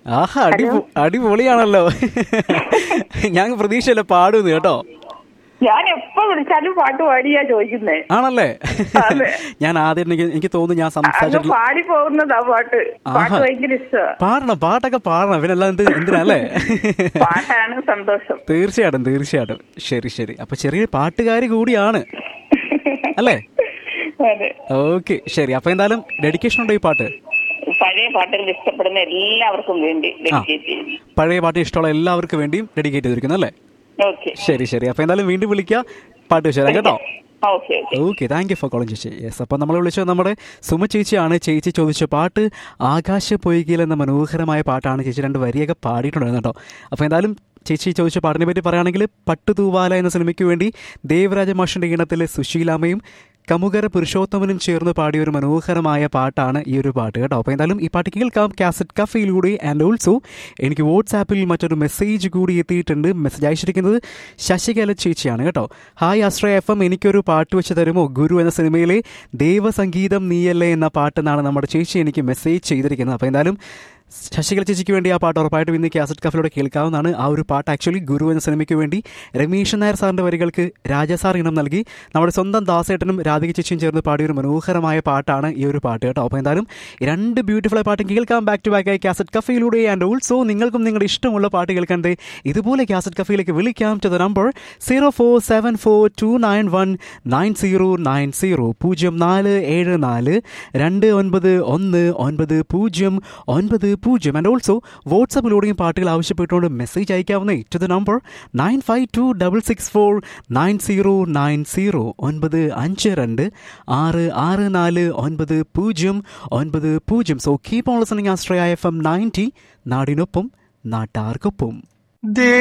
ആഹാ അടിപൊ അടിപൊളിയാണല്ലോ ഞാൻ പ്രതീക്ഷയല്ല പാടുന്നു കേട്ടോ ഞാൻ എപ്പോ വിളിച്ചാലും പാട്ട് പാടിയാ ചോദിക്കുന്നേ ആണല്ലേ അതെ. ഞാൻ ആദ്യം എനിക്ക് എനിക്ക് തോന്നുന്നു ഞാൻ അങ്ങ് സംസാരിച്ചിട്ടില്ല പാടി പോകുന്നതാ പാട്ട് പാട്ട് ആഹാ. ഭയങ്കര ഇഷ്ടമാ പാടണം പാട്ടൊക്കെ പാടണം പിന്നെ എല്ലാം എന്ത് എന്തിനല്ലേ പാട്ടാണ് സന്തോഷം തീർച്ചയായിട്ടും തീർച്ചയായിട്ടും ശരി ശരി അപ്പൊ ചെറിയ പാട്ടുകാരി കൂടിയാണ് അല്ലേ അതെ ഓക്കെ ശരി അപ്പൊ എന്തായാലും ഡെഡിക്കേഷൻ ഉണ്ടോ ഈ പാട്ട് പഴയ പാട്ടുകൾ ഇഷ്ടപ്പെടുന്ന എല്ലാവർക്കും വേണ്ടി ഡെഡിക്കേറ്റ് ചെയ്യുന്നു പഴയ പാട്ട് ഇഷ്ടമുള്ള എല്ലാവർക്കും വേണ്ടിയും ഡെഡിക്കേറ്റ് ചെയ്തിരിക്കുന്നു അല്ലേ ഓക്കെ ശരി ശരി അപ്പൊ എന്തായാലും വീണ്ടും വിളിക്കുക പാട്ട് വെച്ചാൽ കേട്ടോ okay okay okay thank you for calling ചേച്ചി യെസ് അപ്പോൾ നമ്മൾ വിളിച്ചത് നമ്മുടെ സുമ ചേച്ചിയാണ് ചേച്ചി ചോദിച്ച പാട്ട് ആകാശ പൊയ്കയിൽ എന്ന മനോഹരമായ പാട്ടാണ് ചേച്ചി രണ്ട് വരിയൊക്കെ പാടിയിട്ടുണ്ടായിരുന്നു കേട്ടോ അപ്പോൾ എന്തായാലും ചേച്ചി ചോദിച്ച പാട്ടിനെ പറ്റി പറയുകയാണെങ്കിൽ പട്ടുതൂവാല എന്ന സിനിമയ്ക്ക് വേണ്ടി ദേവരാജ മാഷിൻ്റെ ഈണത്തിലെ സുശീലാമ്മയും കമുകര പുരുഷോത്തമനും ചേർന്ന് പാടിയ ഒരു മനോഹരമായ പാട്ടാണ് ഈ ഒരു പാട്ട് കേട്ടോ അപ്പോൾ എന്തായാലും ഈ പാട്ട് കേൾക്കാം കാസറ്റ് കഫയിലൂടെ ആൻഡ് ഓൾസോ എനിക്ക് വാട്സാപ്പിൽ മറ്റൊരു മെസ്സേജ് കൂടി എത്തിയിട്ടുണ്ട് മെസ്സേജ് അയച്ചിരിക്കുന്നത് ശശികല ചേച്ചിയാണ് കേട്ടോ ഹായ് ആശ്രയ എഫ് എം എനിക്കൊരു പാട്ട് വെച്ച് തരുമോ ഗുരു എന്ന സിനിമയിലെ ദേവസംഗീതം നീയല്ലേ എന്ന പാട്ടെന്നാണ് നമ്മുടെ ചേച്ചി എനിക്ക് മെസ്സേജ് ചെയ്തിരിക്കുന്നത് അപ്പോൾ എന്തായാലും ശശികല ചേച്ചിക്ക് വേണ്ടി ആ പാട്ട് ഉറപ്പായിട്ടും ഇന്ന് കാസറ്റ് കഫിലൂടെ കേൾക്കാവുന്നതാണ് ആ ഒരു പാട്ട് ആക്ച്വലി ഗുരു എന്ന സിനിമയ്ക്ക് വേണ്ടി രമേശൻ നായർ സാറിന്റെ വരികൾക്ക് രാജസാർ ഇനം നൽകി നമ്മുടെ സ്വന്തം ദാസേട്ടനും രാധിക ചേച്ചിയും ചേർന്ന് പാടിയ ഒരു മനോഹരമായ പാട്ടാണ് ഈ ഒരു പാട്ട് കേട്ടോ അപ്പോൾ എന്തായാലും ഈ രണ്ട് ബ്യൂട്ടിഫുൾ ആയ പാട്ടും കേൾക്കാം ബാക്ക് ടു ബാക്ക് ആയി കാസറ്റ് കഫയിലൂടെ ആൻഡ് ഓൾസോ നിങ്ങൾക്കും നിങ്ങളുടെ ഇഷ്ടമുള്ള പാട്ട് കേൾക്കാൻ ദേ ഇതുപോലെ കാസറ്റ് കഫയിലേക്ക് വിളിക്കാം to the number zero four seven four two nine one nine zero nine zero പൂജ്യം നാല് ഏഴ് നാല് രണ്ട് ഒൻപത് ഒന്ന് ഒൻപത് പൂജ്യം ഒൻപത് പൂജ്യം ആൻഡ് ഓൾസോ വാട്സപ്പിലൂടെയും പാട്ടുകൾ ആവശ്യപ്പെട്ടുകൊണ്ട് മെസ്സേജ് അയക്കാവുന്നേ to the number nine five two double six four nine zero nine zero ഒൻപത് അഞ്ച് രണ്ട് ആറ് ആറ് നാല് ഒൻപത് പൂജ്യം ഒൻപത് പൂജ്യം സോ കീപ് ഓൺ ലിസണിങ് ആസ്ട്രയ എഫ് എം നയൻറ്റി നാടിനൊപ്പം നാട്ടാർക്കൊപ്പം